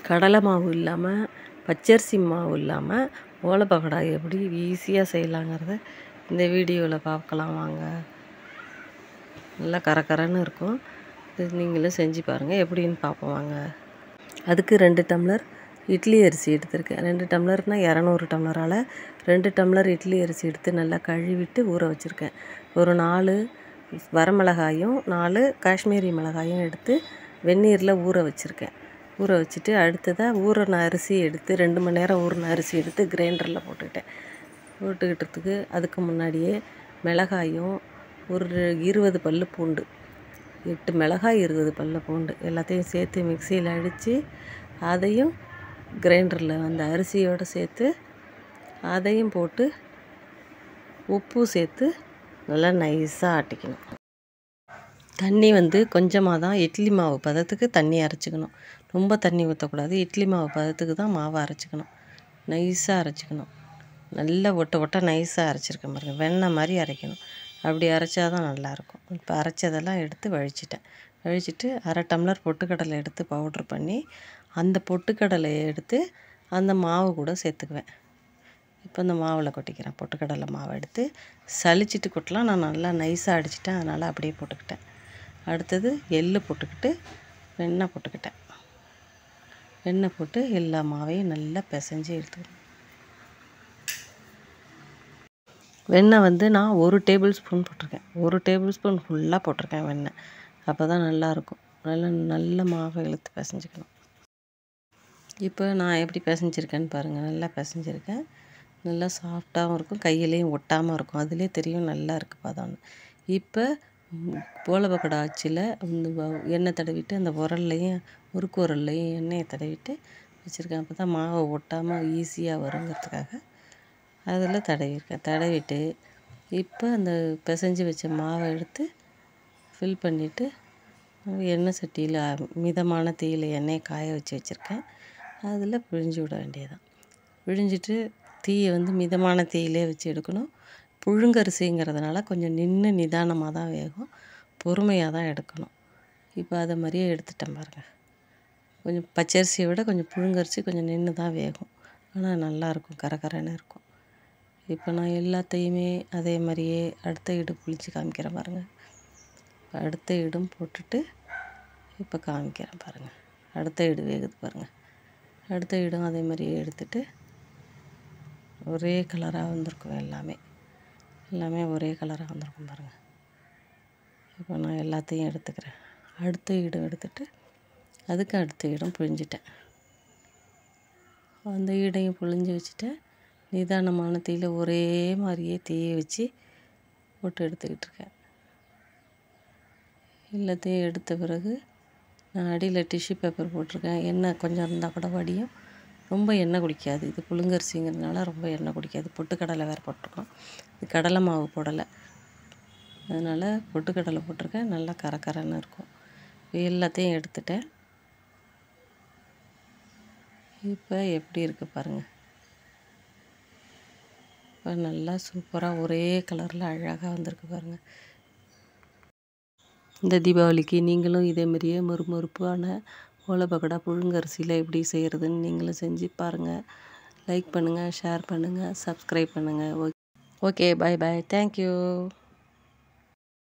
கடலை மாவு இல்லாமல் பச்சரிசி மாவு இல்லாமல் ஓலை பக்கோடா எப்படி ஈஸியாக செய்யலாங்கிறத இந்த வீடியோவில் பார்க்கலாம் வாங்க நல்லா கரகரன்னு இருக்கும் இது நீங்களும் செஞ்சு பாருங்கள் எப்படின்னு பார்ப்போம் வாங்க அதுக்கு ரெண்டு டம்ளர் இட்லி அரிசி எடுத்திருக்கேன் ரெண்டு டம்ளர்னால் இரநூறு டம்ளரால் ரெண்டு டம்ளர் இட்லி அரிசி எடுத்து நல்லா கழுவிட்டு ஊற வச்சுருக்கேன் ஒரு நாலு வரமிளகாயும் நாலு காஷ்மீரி மிளகாயும் எடுத்து வெந்நீரில் ஊற வச்சுருக்கேன் ஊற வச்சுட்டு அடுத்ததாக ஊறின அரிசி எடுத்து ரெண்டு மணி நேரம் ஊறின அரிசி எடுத்து கிரைண்டரில் போட்டுக்கிட்டேன் போட்டுக்கிட்டதுக்கு அதுக்கு முன்னாடியே மிளகாயும் ஒரு இருபது பல் பூண்டு எட்டு மிளகாய் இருபது பல்ல பூண்டு எல்லாத்தையும் சேர்த்து மிக்சியில் அடித்து அதையும் கிரைண்டரில் அந்த அரிசியோடு சேர்த்து அதையும் போட்டு உப்பு சேர்த்து நல்லா நைஸாக ஆட்டிக்கணும் தண்ணி வந்து கொஞ்சமாக தான் இட்லி மாவு பதத்துக்கு தண்ணி அரைச்சிக்கணும் ரொம்ப தண்ணி ஊற்றக்கூடாது இட்லி மாவு பதத்துக்கு தான் மாவை அரைச்சிக்கணும் நைஸாக அரைச்சிக்கணும் நல்லா ஒட்ட ஒட்ட நைஸாக அரைச்சிருக்கேன் பாருங்கள் வெண்ணெய் மாதிரி அரைக்கணும் அப்படி அரைச்சா தான் நல்லாயிருக்கும் இப்போ அரைச்சதெல்லாம் எடுத்து வழிச்சிட்டேன் வழிச்சிட்டு அரை டம்ளர் பொட்டுக்கடலை எடுத்து பவுட்ரு பண்ணி அந்த பொட்டுக்கடலையை எடுத்து அந்த மாவு கூட சேர்த்துக்குவேன் இப்போ இந்த மாவில் கொட்டிக்கிறேன் பொட்டுக்கடலை மாவை எடுத்து சலிச்சிட்டு கொட்டலாம் நான் நல்லா நைஸாக அடிச்சிட்டேன் அதனால் அப்படியே போட்டுக்கிட்டேன் அடுத்தது எள்ளு போட்டுக்கிட்டு வெண்ணெய் போட்டுக்கிட்டேன் வெண்ணெய் போட்டு எல்லா மாவையும் நல்லா பிசைஞ்சு எடுத்துக்கணும் வெண்ணெய் வந்து நான் ஒரு டேபிள் ஸ்பூன் போட்டிருக்கேன் ஒரு டேபிள் ஸ்பூன் ஃபுல்லாக போட்டிருக்கேன் வெண்ணெய் அப்போ தான் நல்லாயிருக்கும் நல்லா நல்ல மாவை இழுத்து பிசைஞ்சிக்கணும் இப்போ நான் எப்படி பிசைஞ்சிருக்கேன்னு பாருங்கள் நல்லா பிசைஞ்சிருக்கேன் நல்லா சாஃப்டாகவும் இருக்கும் கையிலையும் ஒட்டாமல் இருக்கும் அதிலே தெரியும் நல்லா இருக்குது பதம்னு இப்போ போல பக்கோடா அச்சில் இந்த எண்ணெய் தடவிட்டு அந்த உரல்லையும் முறுக்கு உரல்லையும் எண்ணெயை தடவிட்டு வச்சுருக்கேன் அப்போ தான் மாவை ஒட்டாமல் ஈஸியாக வருங்கிறதுக்காக அதில் தடவிருக்கேன் தடவிட்டு இப்போ அந்த பிசைஞ்சு வச்ச மாவை எடுத்து ஃபில் பண்ணிவிட்டு எண்ணெய் சட்டியில் மிதமான தீயில் எண்ணெயை காய வச்சு வச்சுருக்கேன் அதில் பிழிஞ்சு விட வேண்டியதான் பிழிஞ்சிட்டு தீயை வந்து மிதமான தீயிலே வச்சு எடுக்கணும் புழுங்கரிசிங்கிறதுனால கொஞ்சம் நின்று நிதானமாக தான் வேகும் பொறுமையாக தான் எடுக்கணும் இப்போ அதை மாதிரியே எடுத்துட்டேன் பாருங்கள் கொஞ்சம் பச்சரிசியை விட கொஞ்சம் புழுங்கரிசி கொஞ்சம் நின்று தான் வேகும் ஆனால் நல்லாயிருக்கும் கரகரன்னு இருக்கும் இப்போ நான் எல்லாத்தையுமே அதே மாதிரியே அடுத்த இடு புளிச்சு காமிக்கிறேன் பாருங்கள் அடுத்த இடும் போட்டுட்டு இப்போ காமிக்கிறேன் பாருங்கள் அடுத்த இடு வேகுது பாருங்கள் அடுத்த இடம் அதே மாதிரியே எடுத்துட்டு ஒரே கலராக வந்திருக்கும் எல்லாமே எல்லாமே ஒரே கலராக வந்திருக்கும் பாருங்கள் இப்போ நான் எல்லாத்தையும் எடுத்துக்கிறேன் அடுத்த இடம் எடுத்துட்டு அதுக்கு அடுத்த இடம் புழிஞ்சிட்டேன் அந்த ஈடையும் புழிஞ்சு வச்சுட்டேன் நிதானமான தீயில் ஒரே மாதிரியே தீயை வச்சு போட்டு எடுத்துக்கிட்டு இருக்கேன் எல்லாத்தையும் எடுத்த பிறகு நான் அடியில் டிஷ்யூ பேப்பர் போட்டிருக்கேன் எண்ணெய் கொஞ்சம் இருந்தால் கூட வடியும் ரொம்ப எண்ணெய் குடிக்காது இது புழுங்கரிசிங்கிறதுனால ரொம்ப எண்ணெய் குடிக்காது பொட்டுக்கடலை வேறு போட்டிருக்கோம் இது கடலை மாவு போடலை அதனால் பொட்டுக்கடலை போட்டிருக்கேன் நல்லா கரக்கரன்னு இருக்கும் எல்லாத்தையும் எடுத்துட்டேன் இப்போ எப்படி இருக்குது பாருங்கள் இப்போ நல்லா சூப்பராக ஒரே கலரில் அழகாக வந்திருக்கு பாருங்கள் இந்த தீபாவளிக்கு நீங்களும் இதேமாரியே மொறுமொறுப்பான ஓலை பக்கோடா புழுங்கரிசியில் எப்படி செய்கிறதுன்னு நீங்களும் செஞ்சு பாருங்கள் லைக் பண்ணுங்கள் ஷேர் பண்ணுங்கள் சப்ஸ்கிரைப் பண்ணுங்கள் okay okay bye bye thank you